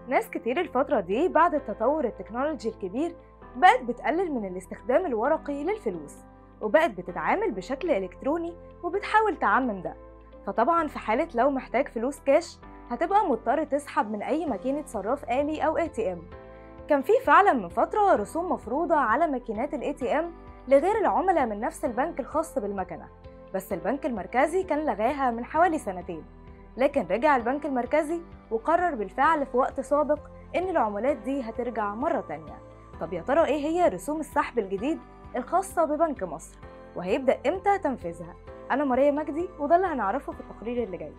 ناس كتير الفترة دي بعد التطور التكنولوجي الكبير بقت بتقلل من الاستخدام الورقي للفلوس وبقت بتتعامل بشكل إلكتروني وبتحاول تعمم ده فطبعا في حالة لو محتاج فلوس كاش هتبقى مضطر تسحب من أي ماكينة صراف آلي أو ATM كان في فعلا من فترة رسوم مفروضة على ماكينات ال ATM لغير العملاء من نفس البنك الخاص بالمكنة بس البنك المركزي كان لغاها من حوالي سنتين لكن رجع البنك المركزي وقرر بالفعل في وقت سابق إن العملات دي هترجع مرة تانية طب يا ترى إيه هي رسوم السحب الجديد الخاصة ببنك مصر وهيبدأ إمتى تنفيذها؟ أنا ماريا مجدي وده اللي هنعرفه في التقرير اللي جاي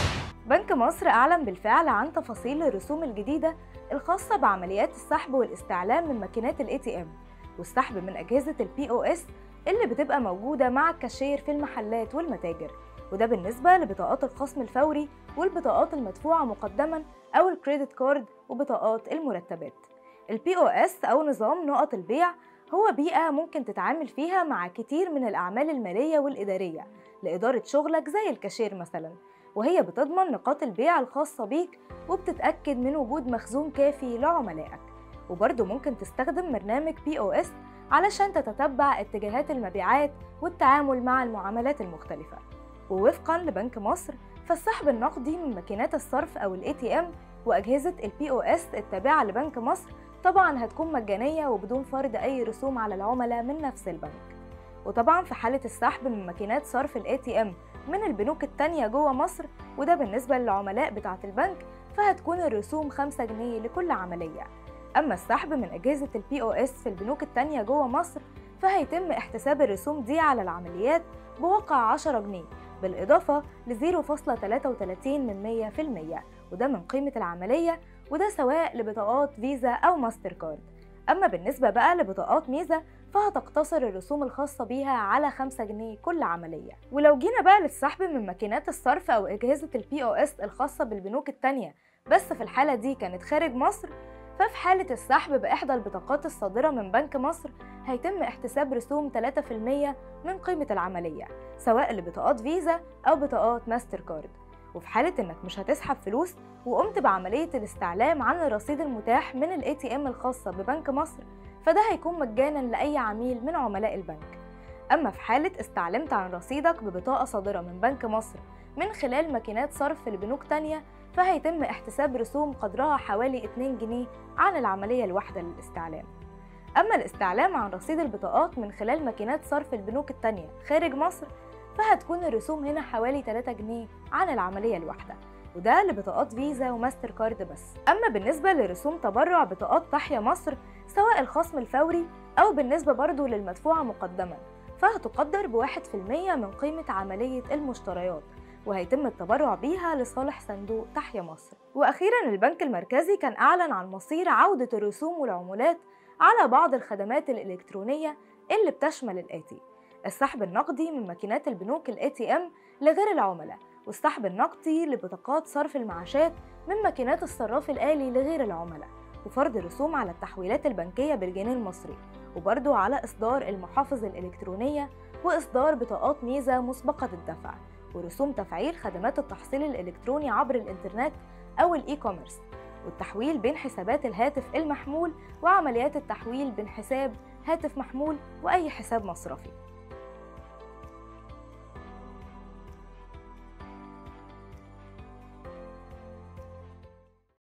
بنك مصر أعلن بالفعل عن تفاصيل الرسوم الجديدة الخاصة بعمليات السحب والاستعلام من ماكينات ال ATM والسحب من أجهزة ال POS اللي بتبقى موجودة مع الكاشير في المحلات والمتاجر وده بالنسبة لبطاقات الخصم الفوري والبطاقات المدفوعة مقدما أو الكريدت كارد وبطاقات المرتبات ال POS أو نظام نقط البيع هو بيئة ممكن تتعامل فيها مع كتير من الأعمال المالية والإدارية لإدارة شغلك زي الكاشير مثلا وهي بتضمن نقاط البيع الخاصة بيك وبتتأكد من وجود مخزون كافي لعملائك وبرضه ممكن تستخدم برنامج POS علشان تتتبع اتجاهات المبيعات والتعامل مع المعاملات المختلفة ووفقا لبنك مصر فالسحب النقدي من ماكينات الصرف أو ال ATM وأجهزة ال POS التابعة لبنك مصر طبعا هتكون مجانية وبدون فرض أي رسوم على العملاء من نفس البنك وطبعا في حالة السحب من ماكينات صرف ال ATM من البنوك التانية جوه مصر وده بالنسبة للعملاء بتاعة البنك فهتكون الرسوم 5 جنيه لكل عملية أما السحب من أجهزة ال POS في البنوك التانية جوه مصر فهيتم احتساب الرسوم دي على العمليات بواقع 10 جنيه بالإضافة ل 0.33 من 100% وده من قيمة العملية وده سواء لبطاقات فيزا أو ماستر كارد أما بالنسبة بقى لبطاقات ميزة فهتقتصر الرسوم الخاصة بيها على 5 جنيه كل عملية ولو جينا بقى للسحب من ماكينات الصرف أو أجهزة ال POS الخاصة بالبنوك التانية بس في الحالة دي كانت خارج مصر ففي حالة السحب بإحدى البطاقات الصادرة من بنك مصر هيتم احتساب رسوم 3% من قيمة العملية سواء لبطاقات فيزا أو بطاقات ماستر كارد وفي حالة إنك مش هتسحب فلوس وقمت بعملية الاستعلام عن الرصيد المتاح من ال ATM الخاصة ببنك مصر فده هيكون مجانا لأي عميل من عملاء البنك أما في حالة استعلمت عن رصيدك ببطاقة صادرة من بنك مصر من خلال ماكينات صرف لبنوك تانية فهيتم احتساب رسوم قدرها حوالي 2 جنيه عن العملية الواحدة للاستعلام أما الاستعلام عن رصيد البطاقات من خلال ماكينات صرف البنوك التانية خارج مصر فهتكون الرسوم هنا حوالي 3 جنيه عن العملية الواحدة وده لبطاقات فيزا وماستر كارد بس أما بالنسبة لرسوم تبرع بطاقات تحيا مصر سواء الخصم الفوري أو بالنسبة برضو للمدفوعة مقدما فهتقدر بواحد في المية من قيمة عملية المشتريات وهيتم التبرع بيها لصالح صندوق تحيا مصر وأخيرا البنك المركزي كان أعلن عن مصير عودة الرسوم والعمولات على بعض الخدمات الإلكترونية اللي بتشمل الآتي السحب النقدي من ماكينات البنوك ال ATM لغير العملاء والسحب النقدي لبطاقات صرف المعاشات من ماكينات الصراف الآلي لغير العملاء وفرض رسوم على التحويلات البنكية بالجنيه المصري وبرضو على إصدار المحافظ الإلكترونية وإصدار بطاقات ميزة مسبقة الدفع ورسوم تفعيل خدمات التحصيل الإلكتروني عبر الإنترنت أو الإي كوميرس والتحويل بين حسابات الهاتف المحمول وعمليات التحويل بين حساب هاتف محمول وأي حساب مصرفي